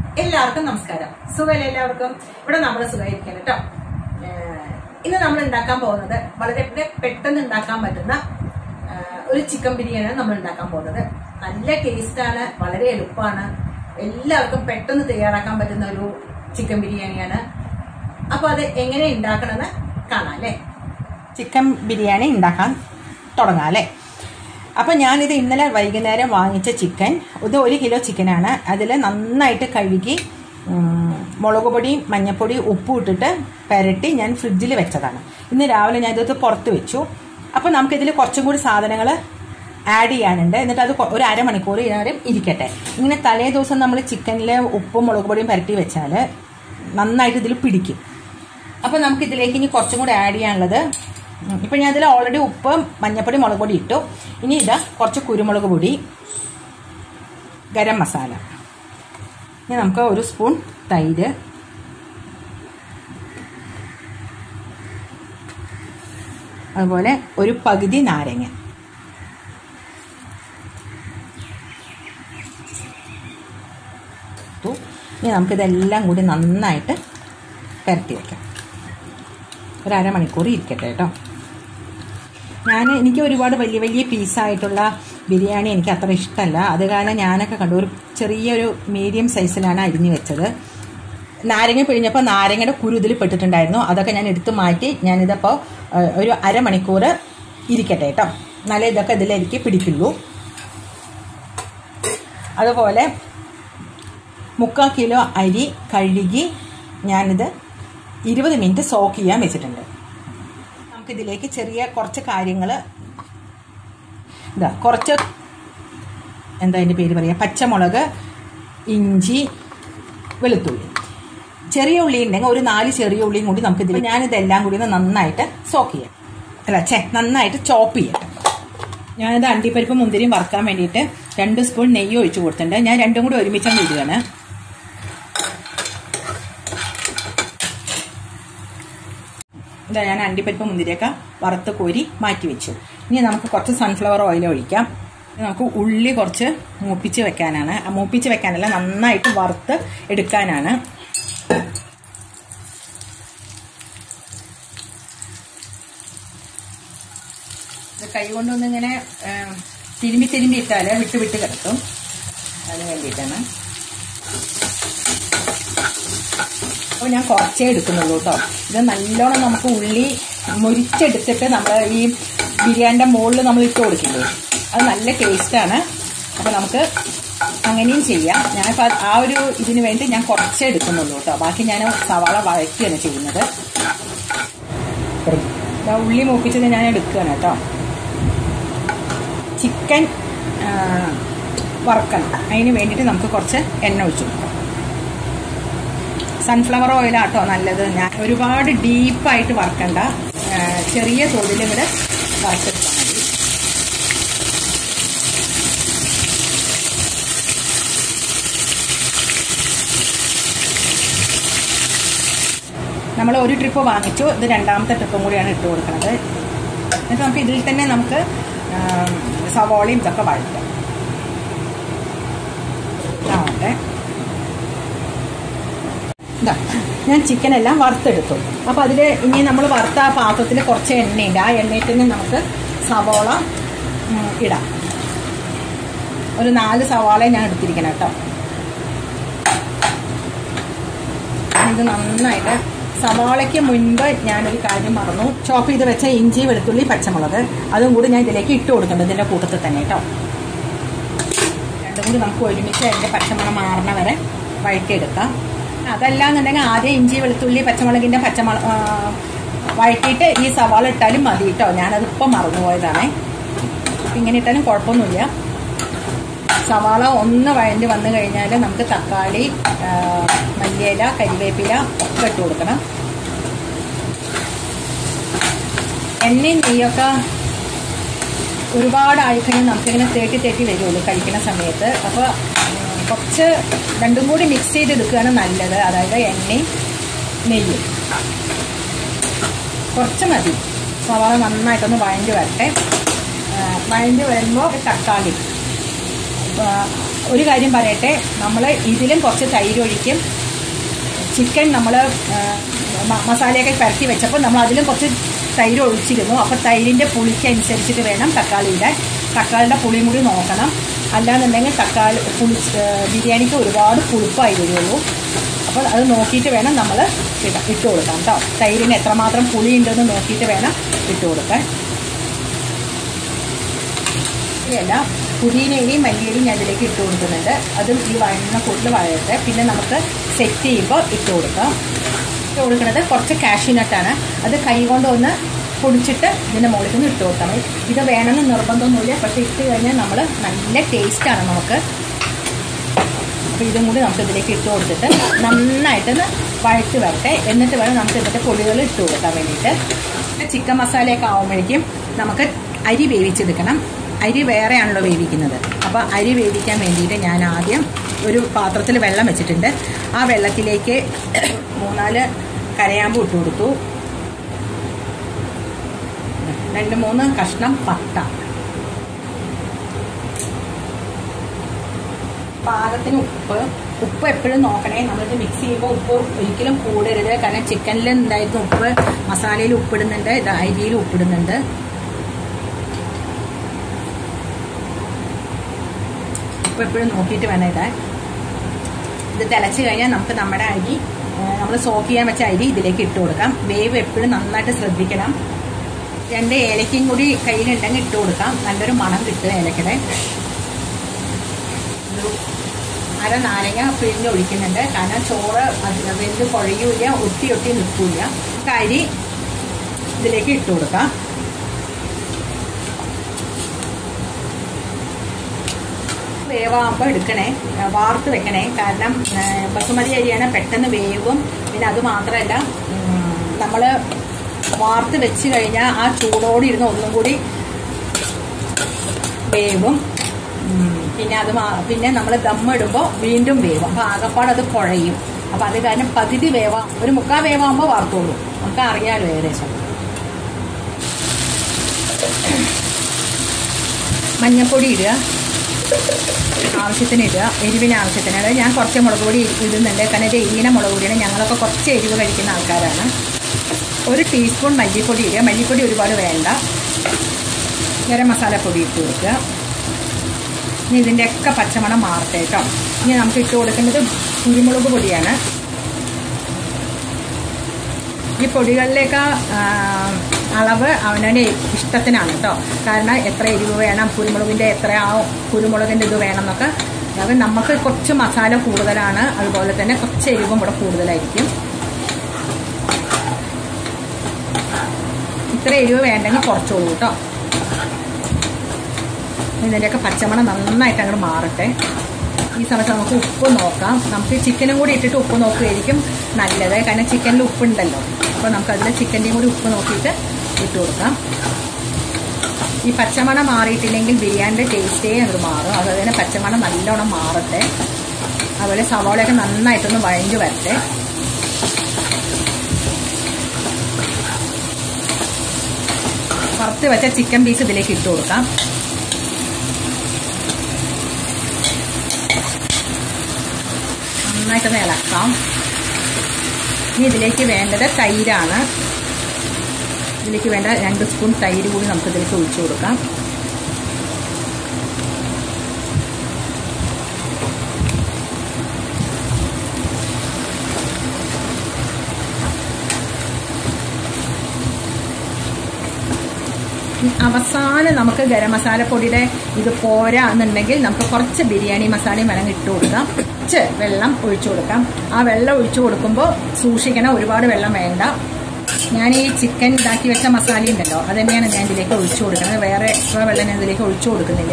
എല്ലാവർക്കും നമസ്കാരം സുഖമല്ലേ എല്ലാവർക്കും ഇവിടെ നമ്മൾ സുഖമായിരിക്കണം കേട്ടോ ഏഹ് ഇന്ന് നമ്മൾ ഉണ്ടാക്കാൻ പോകുന്നത് വളരെ പെ- പെട്ടെന്ന് ഉണ്ടാക്കാൻ പറ്റുന്ന ഏഹ് ഒരു ചിക്കൻ ബിരിയാണിയാണ് നമ്മൾ ഉണ്ടാക്കാൻ പോകുന്നത് നല്ല ടേസ്റ്റാണ് വളരെ എളുപ്പമാണ് എല്ലാവർക്കും പെട്ടെന്ന് തയ്യാറാക്കാൻ പറ്റുന്ന ഒരു ചിക്കൻ ബിരിയാണിയാണ് അപ്പൊ അത് എങ്ങനെ ഉണ്ടാക്കണമെന്ന് കാണാം അല്ലേ ചിക്കൻ ബിരിയാണി ഉണ്ടാക്കാൻ തുടങ്ങാം അല്ലേ അപ്പം ഞാനിത് ഇന്നലെ വൈകുന്നേരം വാങ്ങിച്ച ചിക്കൻ ഇത് ഒരു കിലോ ചിക്കനാണ് അതിൽ നന്നായിട്ട് കഴുകി ഉം, മുളക് പൊടിയും മഞ്ഞപ്പൊടിയും ഉപ്പും ഇട്ടിട്ട് പെരട്ടി ഞാൻ ഫ്രിഡ്ജിൽ വെച്ചതാണ് ഇന്ന് രാവിലെ ഞാൻ ഇത് പുറത്ത് വെച്ചു അപ്പം നമുക്കിതിൽ കുറച്ചും കൂടി സാധനങ്ങൾ ആഡ് ചെയ്യാനുണ്ട് എന്നിട്ട് അത് കൊ- ഒരു അരമണിക്കൂർ നേരം ഇരിക്കട്ടെ ഇങ്ങനെ തലേ ദിവസം നമ്മൾ ചിക്കനിൽ ഉപ്പും മുളക് പൊടിയും പുരട്ടി വെച്ചാൽ നന്നായിട്ട് ഇതിൽ പിടിക്കും അപ്പം നമുക്ക് ഇതിലേക്ക് ഇനി കുറച്ചും കൂടി ആഡ് ചെയ്യാനുള്ളത് ഉം, ഇപ്പം ഞാൻ ഇതിൽ ഓൾറെഡി ഉപ്പ് മഞ്ഞപ്പൊടി മുളക് പൊടി ഇട്ടു ഇനി ഇതാ കുറച്ച് കുരുമുളക് പൊടി ഗരം മസാല ഇനി നമുക്ക് ഒരു സ്പൂൺ തൈര് അതുപോലെ ഒരു പകുതി നാരങ്ങ ഇട്ടു. ഇനി നമുക്കിതെല്ലാം കൂടി നന്നായിട്ട് പരത്തി വെക്കാം ഒരു അരമണിക്കൂർ ഇരിക്കട്ടെ കേട്ടോ ഞാൻ എനിക്ക് ഒരുപാട് വലിയ വലിയ പീസായിട്ടുള്ള ബിരിയാണി എനിക്ക് അത്ര ഇഷ്ടമല്ല അത് കാരണം ഞാനൊക്കെ കണ്ടു ഒരു ചെറിയൊരു മീഡിയം സൈസിലാണ് അരിഞ്ഞു വെച്ചത് നാരങ്ങ പിഴിഞ്ഞപ്പോൾ നാരങ്ങയുടെ കുരു ഇതിൽ പെട്ടിട്ടുണ്ടായിരുന്നു അതൊക്കെ ഞാൻ എടുത്ത് മാറ്റി ഞാനിതപ്പോൾ ഏഹ്, ഒരു അരമണിക്കൂർ ഇരിക്കട്ടെ കേട്ടോ എന്നാലേ ഇതൊക്കെ ഇതിലേക്ക് പിടിക്കുള്ളൂ അതുപോലെ മുക്കാൽ കിലോ അരി കഴുകി ഞാനിത് ഇരുപത് മിനിറ്റ് സോക്ക് ചെയ്യാൻ വെച്ചിട്ടുണ്ട് നമുക്കിതിലേക്ക് ചെറിയ കുറച്ച് കാര്യങ്ങൾ ഇതാ കുറച്ച് എന്താ അതിൻ്റെ പേര് പറയുക പച്ചമുളക് ഇഞ്ചി വെളുത്തുള്ളി ചെറിയ ഉള്ളി ഉണ്ടെങ്കിൽ ഒരു നാല് ചെറിയ ഉള്ളിയും കൂടി നമുക്കിതിൽ ഞാനിതെല്ലാം കൂടി ഒന്ന് നന്നായിട്ട് സോക്ക് ചെയ്യാം അല്ല ഛേ നന്നായിട്ട് ചോപ്പ് ചെയ്യാം ഞാനിത് അണ്ടിപ്പരിപ്പ് മുന്തിരിയും വറുക്കാൻ വേണ്ടിയിട്ട് രണ്ട് സ്പൂൺ നെയ്യ് ഒഴിച്ചു കൊടുത്തിട്ടുണ്ട് ഞാൻ രണ്ടും കൂടി ഒരുമിച്ചാണ് ഇടുകയാണ് ഇതാ ഞാൻ അണ്ടിപ്പരിപ്പ് മുന്തിരിയൊക്കെ വറുത്ത് കോരി മാറ്റി വെച്ചു ഇനി നമുക്ക് കുറച്ച് സൺഫ്ലവർ ഓയിൽ ഒഴിക്കാം ഇനി നമുക്ക് ഉള്ളി കുറച്ച് മൂപ്പിച്ച് വെക്കാനാണ് ആ മൂപ്പിച്ച് വെക്കാനല്ല നന്നായിട്ട് വറുത്ത് എടുക്കാനാണ് ഇത് കൈ കൊണ്ടൊന്ന് ഇങ്ങനെ ഏം, തിരുമ്പി തിരുമ്പി ഇട്ടാൽ വിട്ട് വിട്ട് കിടക്കും അതിന് വേണ്ടിയിട്ടാണ് അപ്പോൾ ഞാൻ കുറച്ചേ എടുക്കുന്നുള്ളൂ കേട്ടോ ഇത് നല്ലോണം നമുക്ക് ഉള്ളി മുരിച്ചെടുത്തിട്ട് നമ്മൾ ഈ ബിരിയാണിൻ്റെ മുകളിൽ നമ്മൾ ഇട്ട് കൊടുക്കില്ലേ അത് നല്ല ടേസ്റ്റാണ് അപ്പോൾ നമുക്ക് അങ്ങനെയും ചെയ്യാം ഞാനിപ്പോൾ ആ ഒരു ഇതിന് വേണ്ടി ഞാൻ കുറച്ചേ എടുക്കുന്നുള്ളൂ കേട്ടോ ബാക്കി ഞാൻ സവാള വഴറ്റുകയാണ് ചെയ്യുന്നത് ദാ ഉള്ളി മൂപ്പിച്ചത് ഞാൻ എടുക്കുകയാണ് കേട്ടോ ചിക്കൻ ആ, വറക്കണം അതിന് വേണ്ടിയിട്ട് നമുക്ക് കുറച്ച് എണ്ണ ഒഴിച്ചു കൊടുക്കാം സൺഫ്ലവർ ഓയിലാട്ടോ നല്ലത് ഞാൻ ഒരുപാട് ഡീപ്പായിട്ട് വറക്കണ്ട ആ, ചെറിയ തോതിൽ ഇവിടെ വറുത്തെടുത്താൽ മതി നമ്മൾ ഒരു ട്രിപ്പ് വാങ്ങിച്ചു ഇത് രണ്ടാമത്തെ ട്രിപ്പും കൂടിയാണ് ഇട്ട് കൊടുക്കുന്നത് എന്നിട്ട് നമുക്ക് ഇതിൽ തന്നെ നമുക്ക് ആ, സവോളയും ഇതൊക്കെ വഴറ്റാം ആവട്ടെ ഇതാ ഞാൻ ചിക്കൻ എല്ലാം വറുത്തെടുത്തു അപ്പോൾ അതിൽ ഇനി നമ്മൾ വറുത്ത ആ പാത്രത്തിൽ കുറച്ച് എണ്ണയുണ്ട് ആ എണ്ണയിൽ തന്നെ നമുക്ക് സവോള ഉം, ഇടാം ഒരു നാല് സവാള ഞാൻ എടുത്തിരിക്കണം കേട്ടോ ഇത് നന്നായിട്ട് സവാളയ്ക്ക് മുൻപ് ഞാനൊരു കാര്യം മറന്നു ചോപ്പ് ചെയ്ത് വെച്ച ഇഞ്ചി വെളുത്തുള്ളി പച്ചമുളക് അതും കൂടി ഞാൻ ഇതിലേക്ക് ഇട്ട് കൊടുക്കുന്നുണ്ട് ഇതിൻ്റെ കൂട്ടത്തിൽ തന്നെ കേട്ടോ രണ്ടും കൂടി നമുക്ക് ഒരുമിച്ച് അതിൻ്റെ പച്ചമണം മാറണ വരെ വഴറ്റിയെടുക്കാം അതല്ല എന്നുണ്ടെങ്കിൽ ആദ്യം ഇഞ്ചി വെളുത്തുള്ളി പച്ചമുളകിൻ്റെ പച്ചമുള ആ, വഴറ്റിയിട്ട് ഈ സവാള ഇട്ടാലും മതി കേട്ടോ ഞാനത് ഇപ്പം മറന്നുപോയതാണേ ഇങ്ങനെ ഇട്ടാലും കുഴപ്പമൊന്നുമില്ല സവാള ഒന്ന് വഴഞ്ഞ് വന്നു കഴിഞ്ഞാൽ നമുക്ക് തക്കാളി ആ, മല്ലിയില കരിവേപ്പില ഒക്കെ ഇട്ട് കൊടുക്കണം എണ്ണയും നെയ്യൊക്കെ ഒരുപാട് ആയിക്കഴിഞ്ഞാൽ നമുക്കിങ്ങനെ തേട്ടി തേട്ടി വരുള്ളൂ കഴിക്കുന്ന സമയത്ത് അപ്പോൾ കുറച്ച് രണ്ടും കൂടി മിക്സ് ചെയ്തെടുക്കുകയാണ് നല്ലത് അതായത് എണ്ണയും നെയ്യും കുറച്ച് മതി സവാള നന്നായിട്ടൊന്ന് വഴഞ്ഞ് വരട്ടെ ആ, വഴഞ്ഞ് വരുമ്പോൾ തക്കാളി ആ, ഒരു കാര്യം പറയട്ടെ നമ്മൾ ഇതിലും കുറച്ച് തൈര് ഒഴിക്കും ചിക്കൻ നമ്മൾ മസാലയൊക്കെ പരത്തി വെച്ചപ്പോൾ നമ്മൾ അതിലും കുറച്ച് തൈര് ഒഴിച്ചിരുന്നു അപ്പോൾ തൈരിൻ്റെ പുളിക്ക് അനുസരിച്ചിട്ട് വേണം തക്കാളി ഇടാൻ തക്കാളിയുടെ പുളിയും കൂടി നോക്കണം അല്ലാന്നുണ്ടെങ്കിൽ തക്കാളി പുളി ഏഹ് ബിരിയാണിക്ക് ഒരുപാട് പുളിപ്പായി വരുള്ളൂ അപ്പോൾ അത് നോക്കിയിട്ട് വേണം നമ്മൾ ഇടാം ഇട്ട് കൊടുക്കാം കേട്ടോ തൈരിന് എത്രമാത്രം പുളി ഉണ്ടെന്ന് നോക്കിയിട്ട് വേണം ഇട്ട് കൊടുക്കാൻ ഇല്ല പുതിനയും മല്ലിയിലും ഞാൻ ഇതിലേക്ക് ഇട്ട് കൊടുക്കുന്നുണ്ട് അതും ഈ വഴന്ന കൂടുതൽ വഴയട്ടെ പിന്നെ നമുക്ക് സെറ്റ് ചെയ്യുമ്പോൾ ഇട്ട് കൊടുക്കാം ഇട്ട് കൊടുക്കുന്നത് കുറച്ച് കാഷ്യൂനട്ടാണ് അത് കൈ കൊണ്ട് ഒന്ന് പൊടിച്ചിട്ട് ഇതിൻ്റെ മുകളിൽ നിന്ന് ഇട്ട് കൊടുത്താൽ മതി ഇത് വേണമെന്ന് നിർബന്ധമൊന്നുമില്ല പക്ഷേ ഇട്ട് കഴിഞ്ഞാൽ നമ്മൾ നല്ല ടേസ്റ്റാണ് നമുക്ക് അപ്പോൾ ഇതും കൂടി നമുക്ക് ഇതിലേക്ക് ഇട്ട് കൊടുത്തിട്ട് നന്നായിട്ടൊന്ന് വഴറ്റ് വരട്ടെ എന്നിട്ട് വേണം നമുക്ക് ഇതിൻ്റെ പൊടികൾ ഇട്ട് കൊടുക്കാൻ വേണ്ടിയിട്ട് ചിക്കൻ മസാലയൊക്കെ ആകുമ്പോഴേക്കും നമുക്ക് അരി വേവിച്ചെടുക്കണം അരി വേറെയാണല്ലോ വേവിക്കുന്നത് അപ്പോൾ അരി വേവിക്കാൻ വേണ്ടിയിട്ട് ഞാൻ ആദ്യം ഒരു പാത്രത്തിൽ വെള്ളം വെച്ചിട്ടുണ്ട് ആ വെള്ളത്തിലേക്ക് മൂന്നാല് കരയാമ്പ് ഇട്ട് കൊടുത്തു രണ്ട് മൂന്ന് കഷ്ണം പട്ട പാകത്തിന് ഉപ്പ് ഉപ്പ് എപ്പോഴും നോക്കണേ നമ്മളിത് മിക്സ് ചെയ്യുമ്പോൾ ഉപ്പ് ഒരിക്കലും കൂടരുത് കാരണം ചിക്കനിൽ ഉണ്ടായിരുന്ന ഉപ്പ് മസാലയിൽ ഉപ്പിടുന്നുണ്ട് ഇത് അരിയിൽ ഉപ്പിടുന്നുണ്ട് ഉപ്പ് എപ്പോഴും നോക്കിയിട്ട് വേണം ഇടാൻ ഇത് തിളച്ച് കഴിഞ്ഞാൽ നമുക്ക് നമ്മുടെ അരി നമ്മൾ സോക്ക് ചെയ്യാൻ വെച്ച അരി ഇതിലേക്ക് ഇട്ട് കൊടുക്കാം വേവ് എപ്പോഴും നന്നായിട്ട് ശ്രദ്ധിക്കണം രണ്ട് ഏലക്കയും കൂടി കയ്യിലുണ്ടെങ്കിൽ ഇട്ട് കൊടുക്കാം നല്ലൊരു മണം കിട്ടും ഏലക്കയുടെ ഒരു അര നാരങ്ങ പിഴിഞ്ഞ് ഒഴിക്കുന്നുണ്ട് കാരണം ചോറ് അത് വെന്ത് കുഴയൂല ഒട്ടി ഒട്ടി നിൽക്കില്ല അരി ഇതിലേക്ക് ഇട്ട് കൊടുക്കാം വേവാകുമ്പോൾ എടുക്കണേ വാർത്ത് വെക്കണേ കാരണം ബസുമതി അരിയാണ് പെട്ടെന്ന് വേവും പിന്നെ അത് മാത്രമല്ല നമ്മൾ വാർത്ത് വെച്ച് കഴിഞ്ഞാൽ ആ ചൂടോടെ ഇരുന്ന് ഒന്നും കൂടി വേവും പിന്നെ അത് പിന്നെ നമ്മൾ ദമ്മിടുമ്പോൾ വീണ്ടും വേവും അപ്പോൾ ആകപ്പാട് അത് കുഴയും അപ്പോൾ അത് കാരണം പകുതി വേവാം ഒരു മുക്കാ വേവാകുമ്പോൾ വാർത്തോളൂ നമുക്ക് അറിയാലോ ഏകദേശം മഞ്ഞപ്പൊടി ഇടുക ആവശ്യത്തിന് ഇടുക എരിവിന് ആവശ്യത്തിന് അതായത് ഞാൻ കുറച്ച് മുളക് പൊടി ഇടുന്നുണ്ട് കാരണം ഇത് എരിവിനെ മുളക് പൊടിയാണ് ഞങ്ങളൊക്കെ കുറച്ച് എരിവ് കഴിക്കുന്ന ആൾക്കാരാണ് ഒരു ടീസ്പൂൺ മല്ലിപ്പൊടി ഇടുക മല്ലിപ്പൊടി ഒരുപാട് വേണ്ട ഗരം മസാലപ്പൊടി ഇട്ട് കൊടുക്കുക ഇനി ഇതിൻ്റെയൊക്കെ പച്ചമണം മാറട്ടെ കേട്ടോ ഇനി നമുക്ക് ഇട്ട് കൊടുക്കേണ്ടത് കുരുമുളക് പൊടിയാണ് ഈ പൊടികളിലേക്ക് അളവ് അവനവൻ്റെ ഇഷ്ടത്തിനാണ് കേട്ടോ കാരണം എത്ര എരിവ് വേണം കുരുമുളകിൻ്റെ എത്ര ആ കുരുമുളകിൻ്റെ ഇത് വേണം എന്നൊക്കെ അത് നമുക്ക് കുറച്ച് മസാല കൂടുതലാണ് അതുപോലെ തന്നെ കുറച്ച് എരിവും ഇവിടെ കൂടുതലായിരിക്കും ഇത്ര എരിവ് വേണ്ടെങ്കിൽ കുറച്ചോളൂ കേട്ടോ ഇതിൻ്റെയൊക്കെ പച്ചമണം നന്നായിട്ട് അങ്ങോട്ട് മാറട്ടെ ഈ സമയത്ത് നമുക്ക് ഉപ്പ് നോക്കാം നമുക്ക് ചിക്കനും കൂടി ഇട്ടിട്ട് ഉപ്പ് നോക്കുകയായിരിക്കും നല്ലത് കാരണം ചിക്കനിൽ ഉപ്പുണ്ടല്ലോ അപ്പോൾ നമുക്ക് അതിൽ ചിക്കൻ്റെയും കൂടി ഉപ്പ് നോക്കിയിട്ട് ഇട്ട് കൊടുക്കാം ഈ പച്ചമണം മാറിയിട്ടില്ലെങ്കിൽ ബിരിയാണിൻ്റെ ടേസ്റ്റേ അങ്ങോട്ട് മാറും അതുപോലെ തന്നെ പച്ചമണം നല്ലോണം മാറട്ടെ അതുപോലെ സവാളയൊക്കെ നന്നായിട്ടൊന്ന് വഴഞ്ഞു വരട്ടെ വറുത്ത് വെച്ച ചിക്കൻ പീസ് ഇതിലേക്ക് ഇട്ട് കൊടുക്കാം നന്നായിട്ടൊന്ന് ഇളക്കാം ഇനി ഇതിലേക്ക് വേണ്ടത് തൈരാണ് ഇതിലേക്ക് വേണ്ട രണ്ട് സ്പൂൺ തൈര് കൂടി നമുക്ക് ഇതിലേക്ക് ഒഴിച്ചു കൊടുക്കാം അവസാനം നമുക്ക് ഗരം മസാല പൊടിയുടെ ഇത് പോരാ എന്നുണ്ടെങ്കിൽ നമുക്ക് കുറച്ച് ബിരിയാണി മസാലയും വേണം ഇട്ട് കൊടുക്കാം കുറച്ച് വെള്ളം ഒഴിച്ചു കൊടുക്കാം ആ വെള്ളം ഒഴിച്ചു കൊടുക്കുമ്പോൾ സൂക്ഷിക്കണം ഒരുപാട് വെള്ളം വേണ്ട ഞാൻ ഈ ചിക്കൻ ഇതാക്കി വെച്ച മസാല ഉണ്ടല്ലോ അത് തന്നെയാണ് ഞാൻ ഇതിലേക്ക് ഒഴിച്ചു കൊടുക്കുന്നത് വേറെ എക്സ്ട്രാ വെള്ളം ഞാൻ ഇതിലേക്ക് ഒഴിച്ചു കൊടുക്കുന്നില്ല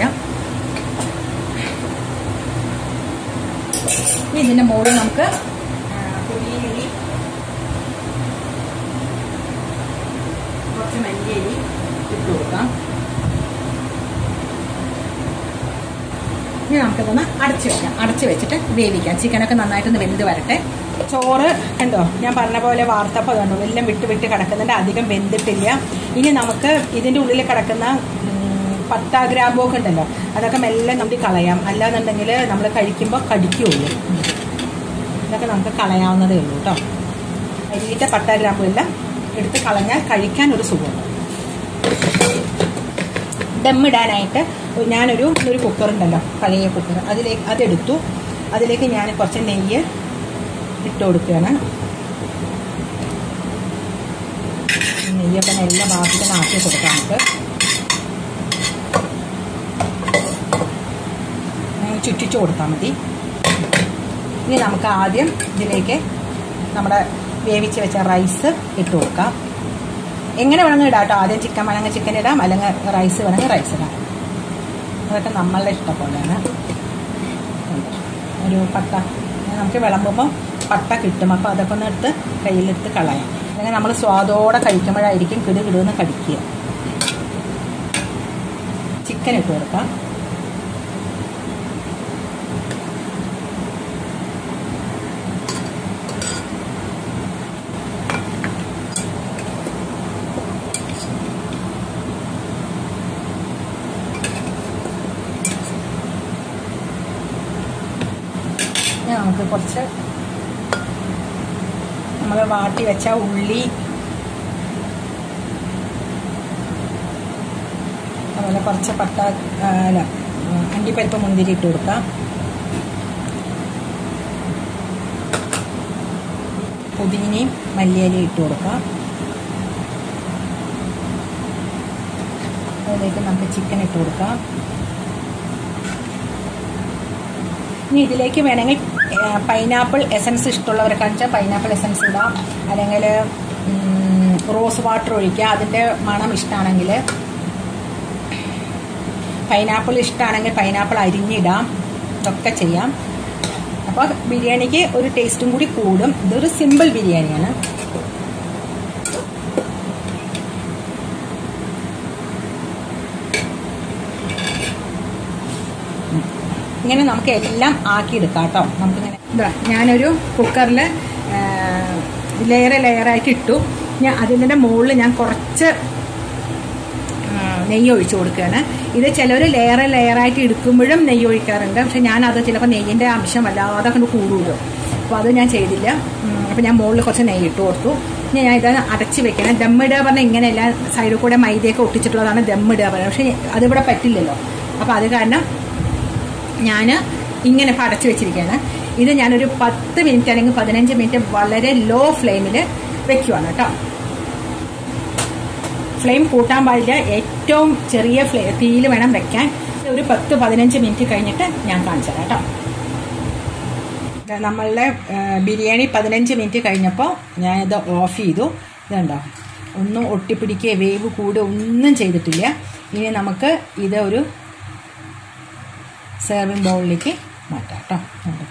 ഇനി ഇതിന്റെ മുകളിൽ നമുക്ക് പുതിയരി കുറച്ച് മല്ലിയരി ഇട്ട് കൊടുക്കാം ഇനി നമുക്കിതൊന്ന് അടച്ച് വെക്കാം അടച്ച് വെച്ചിട്ട് വേവിക്കാം ചിക്കനൊക്കെ നന്നായിട്ടൊന്ന് വെന്ത് വരട്ടെ ചോറ് കണ്ടോ ഞാൻ പറഞ്ഞ പോലെ വാർത്തപ്പോൾ കണ്ടോ എല്ലാം വിട്ട് വിട്ട് കിടക്കുന്നുണ്ട് അധികം വെന്തിട്ടില്ല ഇനി നമുക്ക് ഇതിൻ്റെ ഉള്ളിൽ കിടക്കുന്ന പട്ട ഗ്രാമ്പൊക്കെ ഉണ്ടല്ലോ അതൊക്കെ മെല്ലെ നമുക്ക് കളയാം അല്ലാന്നുണ്ടെങ്കിൽ നമ്മൾ കഴിക്കുമ്പോൾ കടിക്കുകയുള്ളൂ ഇതൊക്കെ നമുക്ക് കളയാവുന്നതേ ഉള്ളൂ കേട്ടോ അരിയിട്ട പട്ട ഗ്രാമ്പു എല്ലാം എടുത്ത് കളഞ്ഞാൽ കഴിക്കാൻ ഒരു സുഖമുണ്ട് ദമ്മിടാനായിട്ട് ഞാനൊരു ഒരു കുക്കർ ഉണ്ടല്ലോ പഴയ കുക്കർ അതിലേക്ക് അതെടുത്തു അതിലേക്ക് ഞാൻ കുറച്ച് നെയ്യ് ഇട്ട് കൊടുക്കുകയാണ് നെയ്യൊക്കെ നല്ല ഭാഗത്ത് നാട്ടി കൊടുക്കാം നമുക്ക് അങ്ങനെ ചുറ്റിച്ചു കൊടുത്താൽ മതി ഇനി നമുക്ക് ആദ്യം ഇതിലേക്ക് നമ്മുടെ വേവിച്ച് വെച്ച റൈസ് ഇട്ട് കൊടുക്കാം എങ്ങനെ വേണമെങ്കിൽ ഇടാം കേട്ടോ ആദ്യം ചിക്കൻ വേണമെങ്കിൽ ചിക്കൻ ഇടാം അല്ലെങ്കിൽ റൈസ് വേണമെങ്കിൽ റൈസ് ഇടാം അതൊക്കെ നമ്മളുടെ ഇഷ്ടം പോലെയാണ് ഒരു പട്ട നമുക്ക് വിളമ്പുമ്പോൾ പട്ട കിട്ടും അപ്പോൾ അതൊക്കെ ഒന്ന് എടുത്ത് കയ്യിലെടുത്ത് കളയാം അല്ലെങ്കിൽ നമ്മൾ സ്വാദോടെ കഴിക്കുമ്പോഴായിരിക്കും കിടു കിടുന്ന് കടിക്കുക ചിക്കൻ ഇട്ട് കൊടുക്കാം ഇനി നമുക്ക് കുറച്ച് നമ്മൾ വാട്ടി വെച്ച ഉള്ളി അതുപോലെ കുറച്ച് പട്ട ആ, അല്ല ആ, അണ്ടിപ്പരിപ്പ് മുന്തിരി ഇട്ട് കൊടുക്കാം പുതിനയും മല്ലിയിലയും ഇട്ട് കൊടുക്കാം അതിലേക്ക് നമുക്ക് ചിക്കൻ ഇട്ട് കൊടുക്കാം ഇനി ഇതിലേക്ക് വേണമെങ്കിൽ പൈനാപ്പിൾ എസൻസ് ഇഷ്ടമുള്ളവരൊക്കെ വെച്ചാൽ പൈനാപ്പിൾ എസൻസ് ഇടാം അല്ലെങ്കിൽ റോസ് വാട്ടർ ഒഴിക്കുക അതിൻ്റെ മണം ഇഷ്ടമാണെങ്കിൽ പൈനാപ്പിൾ ഇഷ്ടമാണെങ്കിൽ പൈനാപ്പിൾ അരിഞ്ഞിടാം ഇതൊക്കെ ചെയ്യാം അപ്പോൾ ബിരിയാണിക്ക് ഒരു ടേസ്റ്റും കൂടി കൂടും ഇതൊരു സിമ്പിൾ ബിരിയാണിയാണ് ഇങ്ങനെ നമുക്ക് എല്ലാം ആക്കിയെടുക്കാം കേട്ടോ നമുക്കിങ്ങനെ ഇതാ ഞാനൊരു കുക്കറിൽ ലെയർ ലെയറായിട്ട് ഇട്ടു ഞാൻ അതിൻ്റെ മുകളിൽ ഞാൻ കുറച്ച് ആ, നെയ്യ് ഒഴിച്ചു കൊടുക്കുകയാണ് ഇത് ചിലർ ലെയർ ലെയറായിട്ട് എടുക്കുമ്പോഴും നെയ്യ് ഒഴിക്കാറുണ്ട് പക്ഷെ ഞാനത് ചിലപ്പോൾ നെയ്യിൻ്റെ അംശം വല്ലാതെ കൊണ്ട് കൂടുമല്ലോ അപ്പോൾ അത് ഞാൻ ചെയ്തില്ല അപ്പോൾ ഞാൻ മുകളിൽ കുറച്ച് നെയ്യ് ഇട്ട് കൊടുത്തു ഇനി ഞാൻ ഇത് അടച്ച് വെക്കണം ദമ്മിടുക പറഞ്ഞാൽ ഇങ്ങനെയല്ല സൈഡിൽ കൂടെ മൈദയൊക്കെ ഒട്ടിച്ചിട്ടുള്ളതാണ് ദമ്മിടുക പറയുന്നത് പക്ഷേ അതിവിടെ പറ്റില്ലല്ലോ അപ്പോൾ അത് കാരണം ഞാൻ ഇങ്ങനെ ഇപ്പം അടച്ചു വെച്ചിരിക്കുകയാണ് ഇത് ഞാനൊരു പത്ത് മിനിറ്റ് അല്ലെങ്കിൽ പതിനഞ്ച് മിനിറ്റ് വളരെ ലോ ഫ്ലെയിമിൽ വെക്കുവാണ് കേട്ടോ ഫ്ലെയിം കൂട്ടാൻ പാടില്ല ഏറ്റവും ചെറിയ ഫ്ലേ തീയിൽ വേണം വെക്കാൻ ഒരു പത്ത് പതിനഞ്ച് മിനിറ്റ് കഴിഞ്ഞിട്ട് ഞാൻ കാണിച്ചു തരാം കേട്ടോ ദാ നമ്മളുടെ ആ, ബിരിയാണി പതിനഞ്ച് മിനിറ്റ് കഴിഞ്ഞപ്പോൾ ഞാനിത് ഓഫ് ചെയ്തു ഇതുണ്ടോ ഒന്നും ഒട്ടിപ്പിടിക്കുക വേവ് കൂടുക ഒന്നും ചെയ്തിട്ടില്ല ഇനി നമുക്ക് ഇത് ഒരു സെർവിങ് ബൗളിലേക്ക് മാറ്റാം കേട്ടോ കണ്ടോ.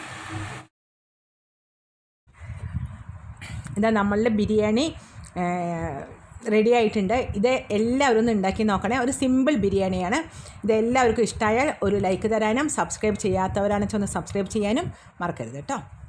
ഇതാ നമ്മളുടെ ബിരിയാണി റെഡി ആയിട്ടുണ്ട് ഇത് എല്ലാവരും ഒന്ന് ഉണ്ടാക്കി നോക്കണേ ഒരു സിമ്പിൾ ബിരിയാണിയാണ് ഇത് എല്ലാവർക്കും ഇഷ്ടമായാൽ ഒരു ലൈക്ക് തരാനും സബ്സ്ക്രൈബ് ചെയ്യാത്തവരാണെന്ന് വെച്ചാൽ ഒന്ന് സബ്സ്ക്രൈബ് ചെയ്യാനും മറക്കരുത് കേട്ടോ